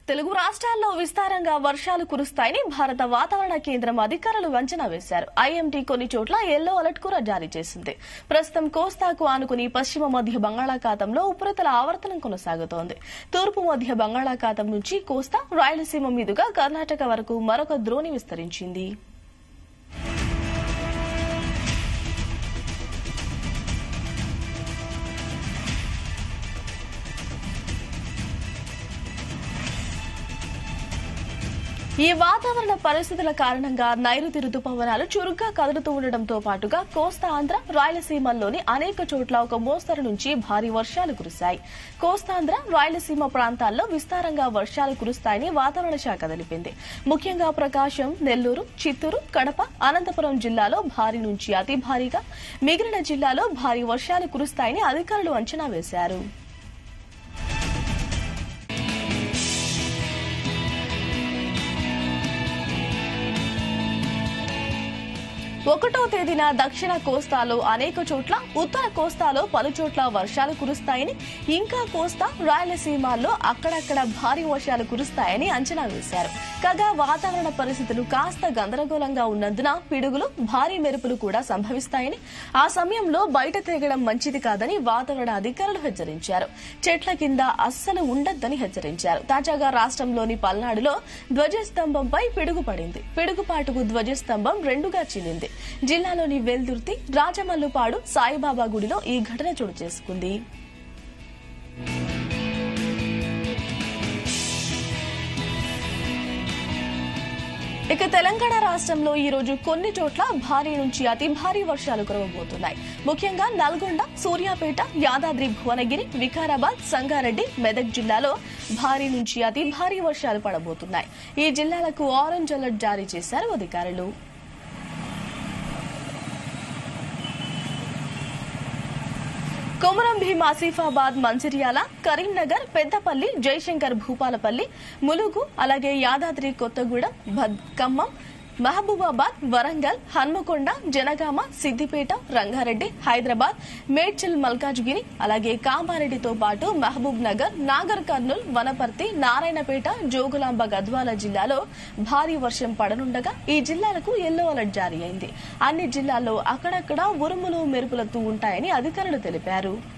తెలుగు రాష్ట్రాల్లో విస్తారంగా వర్షాలు కురుస్తాయని భారత వాతావరణ కేంద్రం అధికారులు అంచనా వేశారు ఐఎండీ కొన్ని చోట్ల ఎల్లో అలర్ట్ కూడా జారీ చేసింది ప్రస్తుతం కోస్తాకు ఆనుకుని పశ్చిమ మధ్య బంగాళాఖాతంలో ఉపరితల ఆవర్తనం కొనసాగుతోంది తూర్పు మధ్య బంగాళాఖాతం నుంచి కోస్తా రాయలసీమ మీదుగా కర్ణాటక వరకు మరొక ద్రోణి విస్తరించింది ఈ వాతావరణ పరిస్థితుల కారణంగా నైరుతి రుతుపవనాలు చురుగ్గా కదులుతూ ఉండడంతో పాటుగా కోస్తా ఆంధ్ర రాయలసీమల్లోని అనేక చోట్ల ఒక మోస్తరు నుంచి భారీ వర్షాలు కురిశాయి కోస్తాంధ్ర రాయలసీమ ప్రాంతాల్లో విస్తారంగా వర్షాలు కురుస్తాయని వాతావరణ శాఖ తెలిపింది ముఖ్యంగా ప్రకాశం నెల్లూరు చిత్తూరు కడప అనంతపురం జిల్లాలో భారీ నుంచి అతి భారీగా మిగిలిన జిల్లాలో భారీ వర్షాలు కురుస్తాయని అధికారులు అంచనా వేశారు ఒకటో తేదీన దక్షిణ కోస్తాలో అనేక చోట్ల ఉత్తర కోస్తాలో పలు చోట్ల వర్షాలు కురుస్తాయని ఇంకా కోస్తా రాయలసీమల్లో అక్కడక్కడ భారీ వర్షాలు కురుస్తాయని అంచనా వేశారు కాగా వాతావరణ పరిస్థితులు కాస్త గందరగోళంగా ఉన్నందున పిడుగులు భారీ మెరుపులు కూడా సంభవిస్తాయని ఆ సమయంలో బయట తిరగడం మంచిది కాదని వాతావరణ అధికారులు హెచ్చరించారు చెట్ల కింద అస్సలు ఉండొద్దని హెచ్చరించారు తాజాగా రాష్ట్రంలోని పల్నాడులో ధ్వజస్తంభంపై పిడుగు పడింది పిడుగుపాటుకు ధ్వజస్తంభం రెండుగా చీలింది జిల్లాలోని వెల్దుర్తి రాజమల్లుపాడు సాయిబాబా గుడిలో ఈ ఘటన చోటు చేసుకుంది ఇక తెలంగాణ రాష్ట్రంలో ఈ రోజు కొన్ని చోట్ల భారీ నుంచి అతి భారీ వర్షాలు కురవబోతున్నాయి ముఖ్యంగా నల్గొండ సూర్యాపేట యాదాద్రి భువనగిరి వికారాబాద్ సంగారెడ్డి మెదక్ జిల్లాలో భారీ నుంచి అతి భారీ వర్షాలు పడబోతున్నాయి ఈ జిల్లాలకు ఆరెంజ్ అలర్ట్ జారీ చేశారు అధికారులు కొమరం భీం ఆసిఫాబాద్ మంచిర్యాల కరీంనగర్ పెద్దపల్లి జయశంకర్ భూపాలపల్లి ములుగు అలాగే యాదాద్రి కొత్తగూడెం భద్- ఖమ్మం మహబూబాబాద్ వరంగల్ హన్మకొండ జనగామ సిద్దిపేట రంగారెడ్డి హైదరాబాద్ మేడ్చల్ మల్కాజ్గిరి అలాగే కామారెడ్డితో పాటు మహబూబ్ నగర్ నాగర్ కర్నూల్ వనపర్తి నారాయణపేట జోగులాంబ గద్వాల జిల్లాలో భారీ వర్షం పడనుండగా ఈ జిల్లాలకు ఎల్లో అలర్ట్ జారీ అయింది అన్ని జిల్లాల్లో అక్కడక్కడ ఉరుములు మెరుపులతో ఉంటాయని అధికారులు తెలిపారు